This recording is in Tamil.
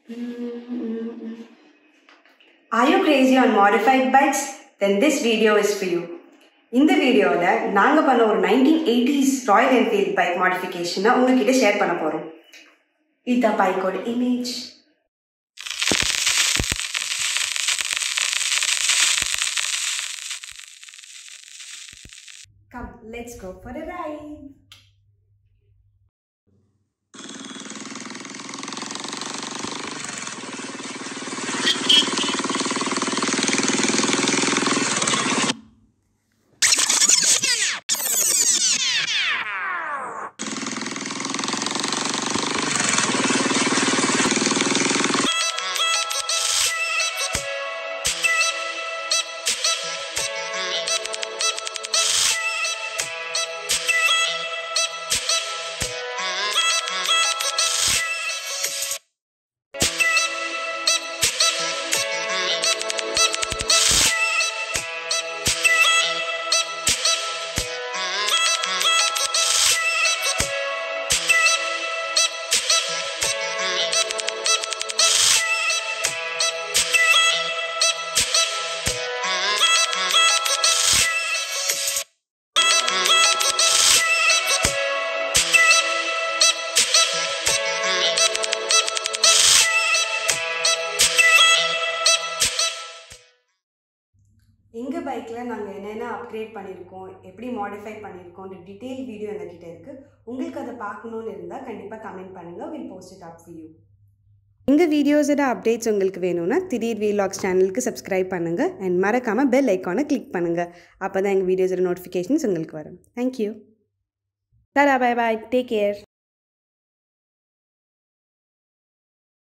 Are you crazy on modified bikes? Then this video is for you. இந்த வீடியோவில் நாங்கள் பண்ண ஒரு nineteen eighties Royal Enfield bike மாடிஃபிகேஷனை உங்ககிட்ட ஷேர் பண்ண போகிறோம் இதுதான் பைக்கோட image Come, let's go for a ride. எங்கள் பைக்கில் நாங்கள் என்னென்ன அப்கிரேட் பண்ணியிருக்கோம் எப்படி மாடிஃபை பண்ணியிருக்கோன்ற டீட்டெயில் வீடியோ எங்ககிட்ட இருக்குது உங்களுக்கு அதை பார்க்கணுன்னு இருந்தால் கண்டிப்பாக கமெண்ட் பண்ணுங்கள் will post it up for you எங்கள் வீடியோஸோட அப்டேட்ஸ் உங்களுக்கு வேணும்னா திடீர் வீலாக்ஸ் சேனலுக்கு சப்ஸ்கிரைப் பண்ணுங்கள் அண்ட் மறக்காமல் பெல் ஐக்கானை கிளிக் பண்ணுங்கள் அப்போ தான் எங்கள் வீடியோஸோட நோட்டிஃபிகேஷன்ஸ் உங்களுக்கு வரும் thank you tata bye bye take care